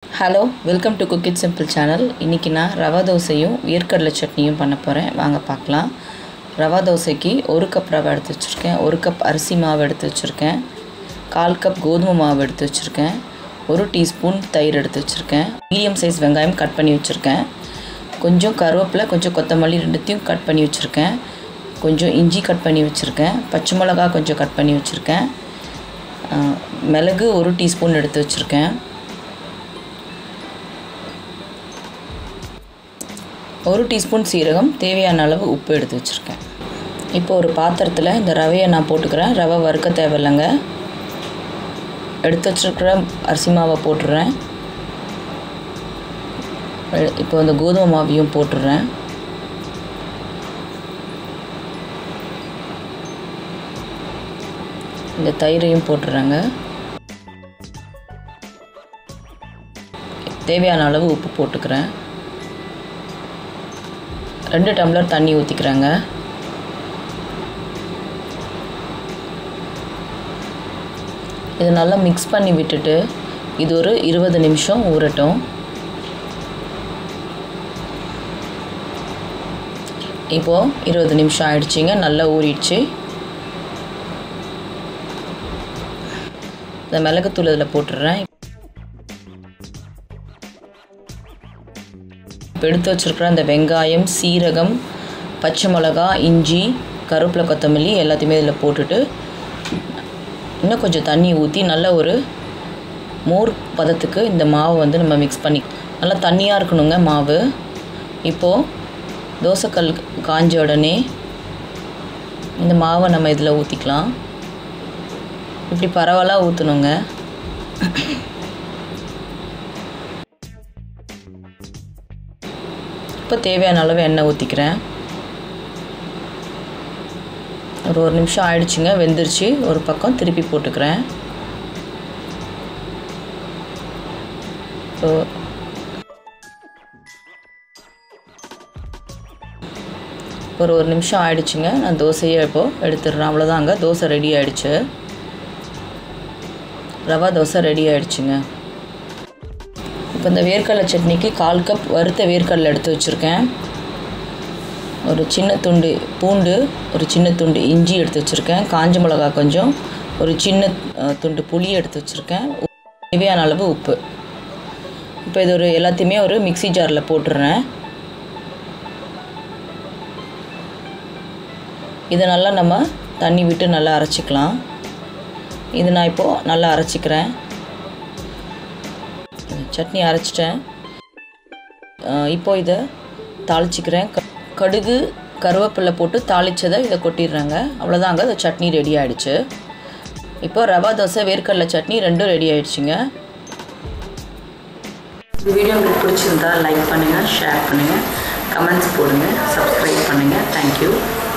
hello welcome to cook it simple channel இன்றைக்கி நான் ரவா தோசையும் வேர்க்கடலை சட்னியும் பண்ண போகிறேன் வாங்க பார்க்கலாம் ரவா தோசைக்கு ஒரு கப் ரவை எடுத்து வச்சுருக்கேன் ஒரு கப் அரிசி மாவு எடுத்து வச்சுருக்கேன் கால் கப் கோதுமை மாவு எடுத்து வச்சுருக்கேன் ஒரு டீஸ்பூன் தயிர் எடுத்து வச்சுருக்கேன் மீடியம் சைஸ் வெங்காயம் கட் பண்ணி வச்சுருக்கேன் கொஞ்சம் கருவேப்பிலை கொஞ்சம் கொத்தமல்லி ரெண்டுத்தையும் கட் பண்ணி வச்சுருக்கேன் கொஞ்சம் இஞ்சி கட் பண்ணி வச்சுருக்கேன் பச்சை மிளகா கொஞ்சம் கட் பண்ணி வச்சுருக்கேன் ஆஹ், மிளகு ஒரு டீஸ்பூன் எடுத்து வச்சுருக்கேன் ஒரு டீஸ்பூன் சீரகம் தேவையான அளவு உப்பு எடுத்து வச்சுருக்கேன் இப்போ ஒரு பாத்திரத்தில் இந்த ரவையை நான் போட்டுக்கிறேன் ரவை வறுக்க தேவையில்லைங்க எடுத்து வச்சுருக்கிற அரிசி மாவை போட்டுடுறேன் எ- இப்போ இந்த கோதுமை மாவையும் போட்டுடுறேன் இந்த தயிரையும் போட்டுடுறேங்க தேவையான அளவு உப்பு போட்டுக்கிறேன் ரெண்டு டம்ளர் தண்ணி ஊற்றிக்கிறேங்க இதை நல்லா மிக்ஸ் பண்ணி விட்டுட்டு இது ஒரு இருபது நிமிஷம் ஊறட்டும் இப்போது இருபது நிமிஷம் ஆயிடுச்சுங்க நல்லா ஊறிடுச்சு இந்த மிளகுத்தூள் இதில் போட்டுடுறேன் இப்போ எடுத்து வச்சுருக்கிற அந்த வெங்காயம் சீரகம் பச்சை மிளகா இஞ்சி கருவேப்பிலை கொத்தமல்லி எல்லாத்தையுமே இதில் போட்டுட்டு இன்னும் கொஞ்சம் தண்ணி ஊற்றி நல்ல ஒரு மோர் பதத்துக்கு இந்த மாவை வந்து நம்ம மிக்ஸ் பண்ணி நல்லா தண்ணியாக இருக்கணுங்க மாவு இப்போது தோசைக்கல் காஞ்ச உடனே இந்த மாவை நம்ம இதில் ஊற்றிக்கலாம் இப்படி பரவலாக ஊற்றணுங்க இப்போ தேவையான அளவு எண்ணெய் ஊற்றிக்கிறேன் ஒரு ஒரு நிமிஷம் ஆயிடுச்சுங்க வெந்துருச்சு ஒரு பக்கம் திருப்பி போட்டுக்கிறேன் இப்போ ஒரு ஒரு நிமிஷம் ஆயிடுச்சுங்க நான் தோசையை இப்போது எடுத்துடுறேன் அவ்வளோதாங்க தோசை ரெடி ஆயிடுச்சு ரவா தோசை ரெடி ஆயிடுச்சுங்க இப்போ இந்த வேர்க்கடலை சட்னிக்கு கால் கப் வறுத்த வேர்க்கடலை எடுத்து வச்சுருக்கேன் ஒரு சின்ன துண்டு பூண்டு ஒரு சின்ன துண்டு இஞ்சி எடுத்து வச்சுருக்கேன் காஞ்ச மிளகா கொஞ்சம் ஒரு சின்ன அஹ், துண்டு புளி எடுத்து வச்சுருக்கேன் தேவையான அளவு உப்பு இப்போ இது ஒரு எல்லாத்தையுமே ஒரு மிக்ஸி ஜாரில் போட்டுடுறேன் இதை நல்லா நம்ம தண்ணி விட்டு நல்லா அரைச்சிக்கலாம் இது நான் இப்போது நல்லா அரைச்சிக்கிறேன் சட்னி அரைச்சிட்டேன் அஹ் இப்போ இதை தாளிச்சிக்கிறேன் க- கடுகு கருவேப்பிலை போட்டு தாளிச்சதை இதை கொட்டிடுறேங்க அவ்வளோதாங்க இந்த சட்னி ரெடி ஆயிடுச்சு இப்போ ரவா தோசை வேர்க்கடலை சட்னி ரெண்டும் ரெடி ஆயிடுச்சுங்க இந்த வீடியோ உங்களுக்கு பிடிச்சிருந்தா லைக் பண்ணுங்கள் ஷேர் பண்ணுங்கள் கமெண்ட்ஸ் போடுங்க சப்ஸ்கிரைப் பண்ணுங்கள் தேங்க்யூ